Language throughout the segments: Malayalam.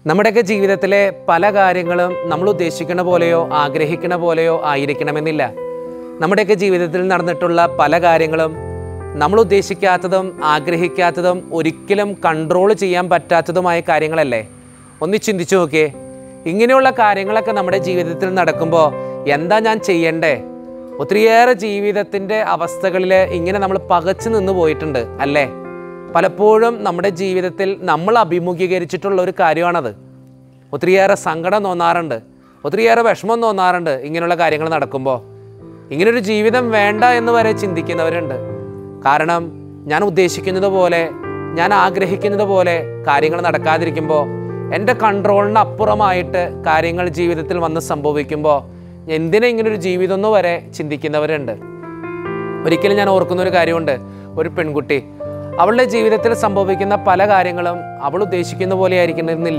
നമ്മുടെയൊക്കെ ജീവിതത്തിലെ പല കാര്യങ്ങളും നമ്മൾ ഉദ്ദേശിക്കുന്ന പോലെയോ ആഗ്രഹിക്കുന്ന പോലെയോ ആയിരിക്കണമെന്നില്ല നമ്മുടെയൊക്കെ ജീവിതത്തിൽ നടന്നിട്ടുള്ള പല കാര്യങ്ങളും നമ്മൾ ഉദ്ദേശിക്കാത്തതും ആഗ്രഹിക്കാത്തതും ഒരിക്കലും കൺട്രോൾ ചെയ്യാൻ പറ്റാത്തതുമായ കാര്യങ്ങളല്ലേ ഒന്ന് ചിന്തിച്ചു നോക്കിയേ ഇങ്ങനെയുള്ള കാര്യങ്ങളൊക്കെ നമ്മുടെ ജീവിതത്തിൽ നടക്കുമ്പോൾ എന്താ ഞാൻ ചെയ്യണ്ടേ ഒത്തിരിയേറെ ജീവിതത്തിൻ്റെ അവസ്ഥകളിൽ ഇങ്ങനെ നമ്മൾ പകച്ചു നിന്ന് പോയിട്ടുണ്ട് അല്ലേ പലപ്പോഴും നമ്മുടെ ജീവിതത്തിൽ നമ്മൾ അഭിമുഖീകരിച്ചിട്ടുള്ള ഒരു കാര്യമാണത് ഒത്തിരിയേറെ സങ്കടം തോന്നാറുണ്ട് ഒത്തിരിയേറെ വിഷമം തോന്നാറുണ്ട് ഇങ്ങനെയുള്ള കാര്യങ്ങൾ നടക്കുമ്പോൾ ഇങ്ങനൊരു ജീവിതം വേണ്ട എന്ന് വരെ ചിന്തിക്കുന്നവരുണ്ട് കാരണം ഞാൻ ഉദ്ദേശിക്കുന്നത് പോലെ ഞാൻ ആഗ്രഹിക്കുന്നത് പോലെ കാര്യങ്ങൾ നടക്കാതിരിക്കുമ്പോൾ എൻ്റെ കൺട്രോളിന് അപ്പുറമായിട്ട് കാര്യങ്ങൾ ജീവിതത്തിൽ വന്ന് സംഭവിക്കുമ്പോൾ എന്തിനാ ഇങ്ങനൊരു ജീവിതം എന്ന് വരെ ചിന്തിക്കുന്നവരുണ്ട് ഒരിക്കലും ഞാൻ ഓർക്കുന്ന ഒരു കാര്യമുണ്ട് ഒരു പെൺകുട്ടി അവളുടെ ജീവിതത്തിൽ സംഭവിക്കുന്ന പല കാര്യങ്ങളും അവൾ ഉദ്ദേശിക്കുന്ന പോലെ ആയിരിക്കണമെന്നില്ല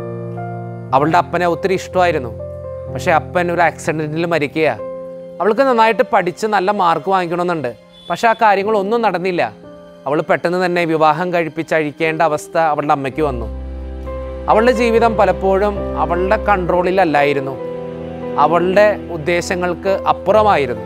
അവളുടെ അപ്പനെ ഒത്തിരി ഇഷ്ടമായിരുന്നു പക്ഷേ അപ്പൻ ഒരു ആക്സിഡൻറ്റിൽ മരിക്കുക അവൾക്ക് നന്നായിട്ട് പഠിച്ച് നല്ല മാർക്ക് വാങ്ങിക്കണമെന്നുണ്ട് പക്ഷേ ആ കാര്യങ്ങളൊന്നും നടന്നില്ല അവൾ പെട്ടെന്ന് തന്നെ വിവാഹം കഴിപ്പിച്ച് അഴിക്കേണ്ട അവസ്ഥ അവളുടെ അമ്മയ്ക്ക് വന്നു അവളുടെ ജീവിതം പലപ്പോഴും അവളുടെ കൺട്രോളിലല്ലായിരുന്നു അവളുടെ ഉദ്ദേശങ്ങൾക്ക് അപ്പുറമായിരുന്നു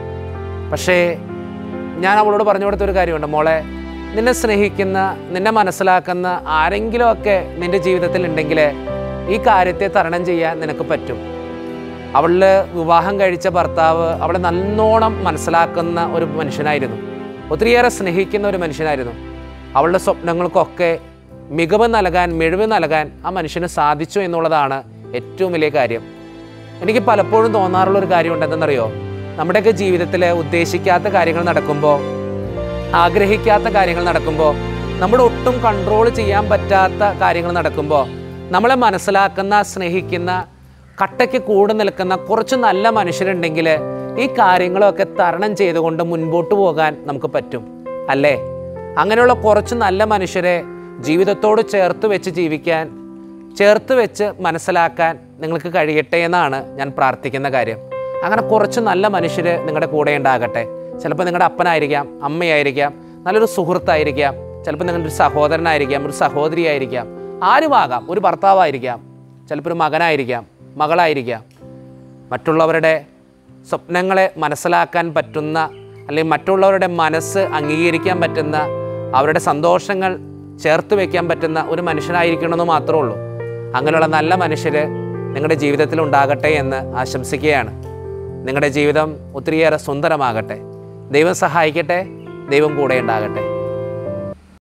പക്ഷേ ഞാൻ അവളോട് പറഞ്ഞു കൊടുത്തൊരു കാര്യമുണ്ട് മോളെ നിന്നെ സ്നേഹിക്കുന്ന നിന്നെ മനസ്സിലാക്കുന്ന ആരെങ്കിലുമൊക്കെ നിൻ്റെ ജീവിതത്തിൽ ഉണ്ടെങ്കിൽ ഈ കാര്യത്തെ തരണം ചെയ്യാൻ നിനക്ക് പറ്റും അവളിൽ വിവാഹം കഴിച്ച ഭർത്താവ് അവളെ നല്ലോണം മനസ്സിലാക്കുന്ന ഒരു മനുഷ്യനായിരുന്നു ഒത്തിരിയേറെ സ്നേഹിക്കുന്ന ഒരു മനുഷ്യനായിരുന്നു അവളുടെ സ്വപ്നങ്ങൾക്കൊക്കെ മികവ് നൽകാൻ മിഴിവ് നൽകാൻ ആ മനുഷ്യന് സാധിച്ചു എന്നുള്ളതാണ് ഏറ്റവും വലിയ കാര്യം എനിക്ക് പലപ്പോഴും തോന്നാറുള്ള ഒരു കാര്യമുണ്ട് എന്തെന്നറിയോ നമ്മുടെയൊക്കെ ജീവിതത്തിൽ ഉദ്ദേശിക്കാത്ത കാര്യങ്ങൾ നടക്കുമ്പോൾ ആഗ്രഹിക്കാത്ത കാര്യങ്ങൾ നടക്കുമ്പോൾ നമ്മുടെ ഒട്ടും കൺട്രോൾ ചെയ്യാൻ പറ്റാത്ത കാര്യങ്ങൾ നടക്കുമ്പോൾ നമ്മളെ മനസ്സിലാക്കുന്ന സ്നേഹിക്കുന്ന കട്ടയ്ക്ക് കൂടെ നിൽക്കുന്ന കുറച്ച് നല്ല മനുഷ്യരുണ്ടെങ്കിൽ ഈ കാര്യങ്ങളൊക്കെ തരണം ചെയ്തുകൊണ്ട് മുൻപോട്ട് പോകാൻ നമുക്ക് പറ്റും അല്ലേ അങ്ങനെയുള്ള കുറച്ച് നല്ല മനുഷ്യരെ ജീവിതത്തോട് ചേർത്ത് വെച്ച് ജീവിക്കാൻ ചേർത്ത് വെച്ച് മനസ്സിലാക്കാൻ നിങ്ങൾക്ക് കഴിയട്ടെ എന്നാണ് ഞാൻ പ്രാർത്ഥിക്കുന്ന കാര്യം അങ്ങനെ കുറച്ച് നല്ല മനുഷ്യർ നിങ്ങളുടെ കൂടെ ഉണ്ടാകട്ടെ ചിലപ്പോൾ നിങ്ങളുടെ അപ്പനായിരിക്കാം അമ്മയായിരിക്കാം നല്ലൊരു സുഹൃത്തായിരിക്കാം ചിലപ്പോൾ നിങ്ങളുടെ ഒരു സഹോദരനായിരിക്കാം ഒരു സഹോദരിയായിരിക്കാം ആരുമാകാം ഒരു ഭർത്താവായിരിക്കാം ചിലപ്പോൾ ഒരു മകനായിരിക്കാം മകളായിരിക്കാം മറ്റുള്ളവരുടെ സ്വപ്നങ്ങളെ മനസ്സിലാക്കാൻ പറ്റുന്ന അല്ലെങ്കിൽ മറ്റുള്ളവരുടെ മനസ്സ് അംഗീകരിക്കാൻ പറ്റുന്ന അവരുടെ സന്തോഷങ്ങൾ ചേർത്ത് വയ്ക്കാൻ പറ്റുന്ന ഒരു മനുഷ്യനായിരിക്കണമെന്ന് മാത്രമേ ഉള്ളൂ അങ്ങനെയുള്ള നല്ല മനുഷ്യർ നിങ്ങളുടെ ജീവിതത്തിൽ ഉണ്ടാകട്ടെ എന്ന് ആശംസിക്കുകയാണ് നിങ്ങളുടെ ജീവിതം ഒത്തിരിയേറെ സുന്ദരമാകട്ടെ ദൈവം സഹായിക്കട്ടെ ദൈവം കൂടെ ഉണ്ടാകട്ടെ